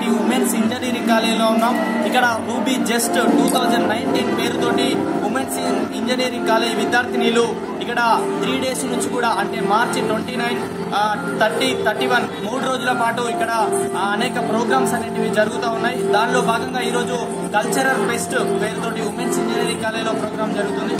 పేరుతోటి women's engineering కాలేజీలో ఉన్నాం ఇక్కడ Ruby just two thousand nineteen పేరుతోటి ఉమెన్స్ ఇంజనీరింగ్ కాలేజ్ విద్యార్థినిలు ఇక్కడ త్రీ డేస్ నుంచి కూడా అంటే March twenty nine thirty thirty one మూడు రోజుల పాటు ఇక్కడ ఆ, అనేక ప్రోగ్రామ్స్ అనేటివి జరుగుతూ ఉన్నాయి దానిలో భాగంగా ఈరోజు కల్చరల్ ఫెస్ట్ పేరుతోటి ఉమెన్స్ ఇంజనీరింగ్ కాలేజీలో ప్రోగ్రామ్ జరుగుతుంది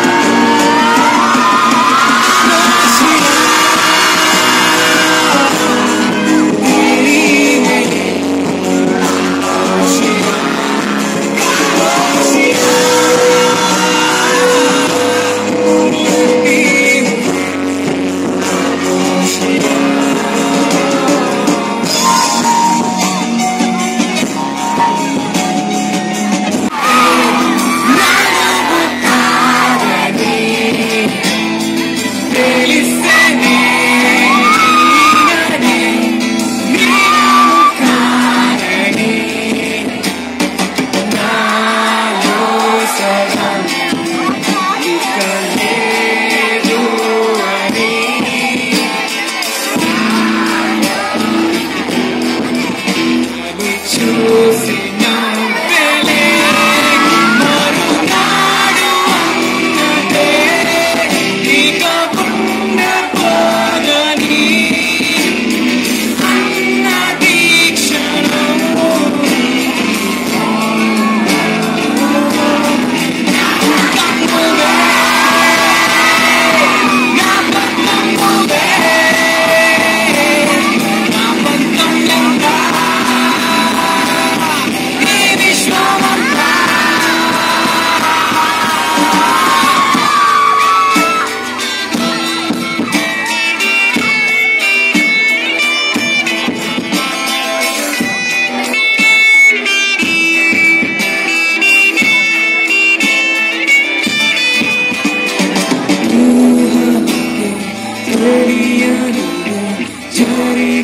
Thank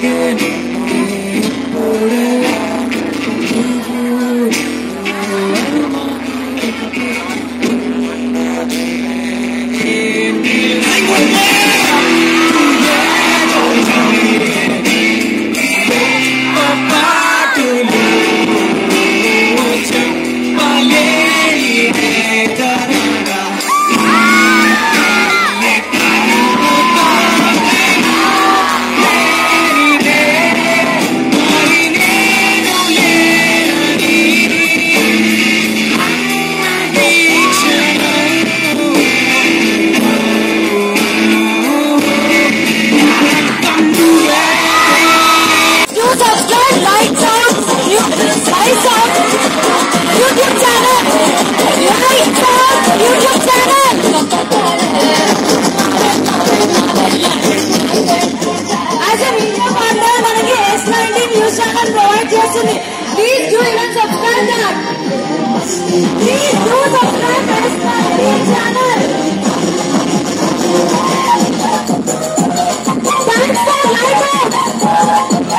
You subscribe, like sound, YouTube, like sound, YouTube channel. Like sound, YouTube channel. As a media partner, మనకి S ninety news channel provide చేస్తుంది please do even subscribe that please do subscribe S ninety channel thanks for like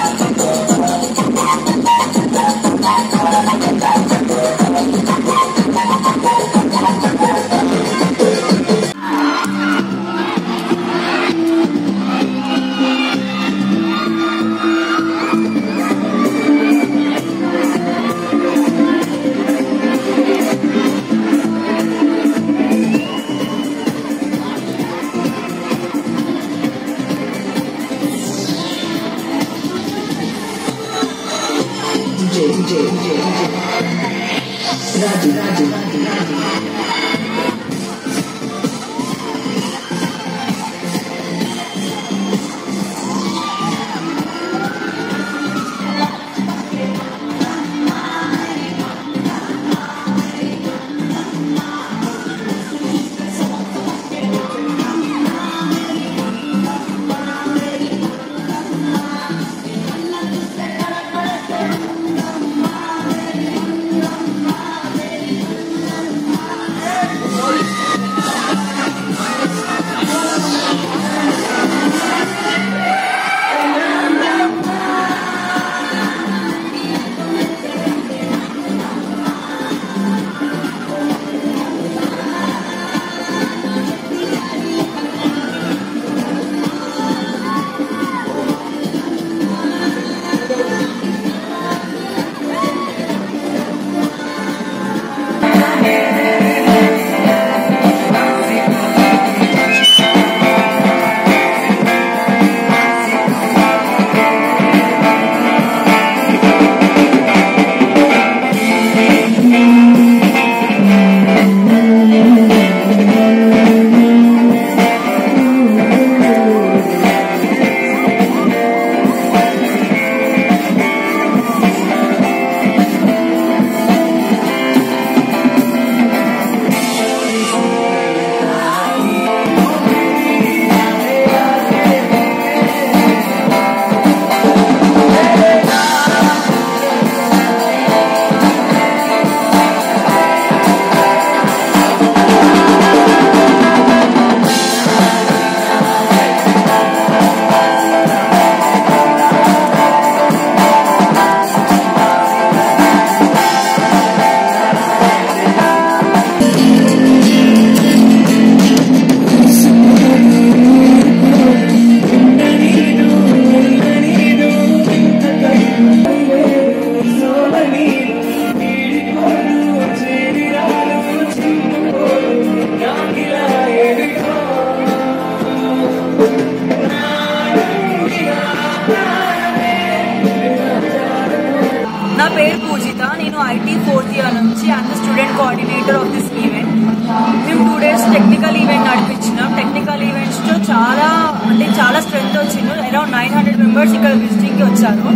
నా పేరు పూజిత నేను IT fourth year నుంచి and student coordinator of this event మేము two days technical event నడిపించినాం technical events తో చాలా అంటే చాలా స్ట్రెంత్ వచ్చింది అరౌండ్ నైన్ హండ్రెడ్ మెంబర్స్ ఇక్కడ విజిటింగ్ కి వచ్చారు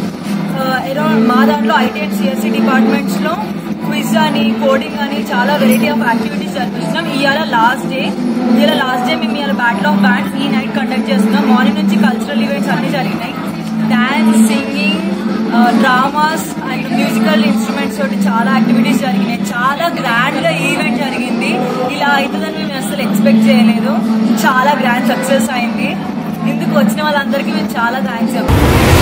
అరౌండ్ మా దాంట్లో ఐటీ అండ్ సిఎస్సి డిపార్ట్మెంట్స్ లో క్విజ్ అని కోడింగ్ అని చాలా వెరైటీ ఆఫ్ యాక్టివిటీస్ జరిపిస్తున్నాం ఇవాళ లాస్ట్ డే ఇవాళ లాస్ట్ డే మేము ఇవాళ బ్యాటిల్ ఆఫ్ బ్యాండ్స్ ఈ నైట్ కండక్ట్ చేస్తున్నాం మార్నింగ్ నుంచి కల్చరల్ ఈవెంట్స్ అన్ని జరిగినాయి dance singing dramas and musical instruments తోటి చాలా యాక్టివిటీస్ జరిగినాయి చాలా గ్రాండ్ గా ఈవెంట్ జరిగింది ఇలా అవుతుందని మేము అసలు ఎక్స్పెక్ట్ చేయలేదు చాలా గ్రాండ్ సక్సెస్ అయింది ఇందుకు వచ్చిన వాళ్ళందరికీ మేము చాలా థ్యాంక్స్ చెప్తాం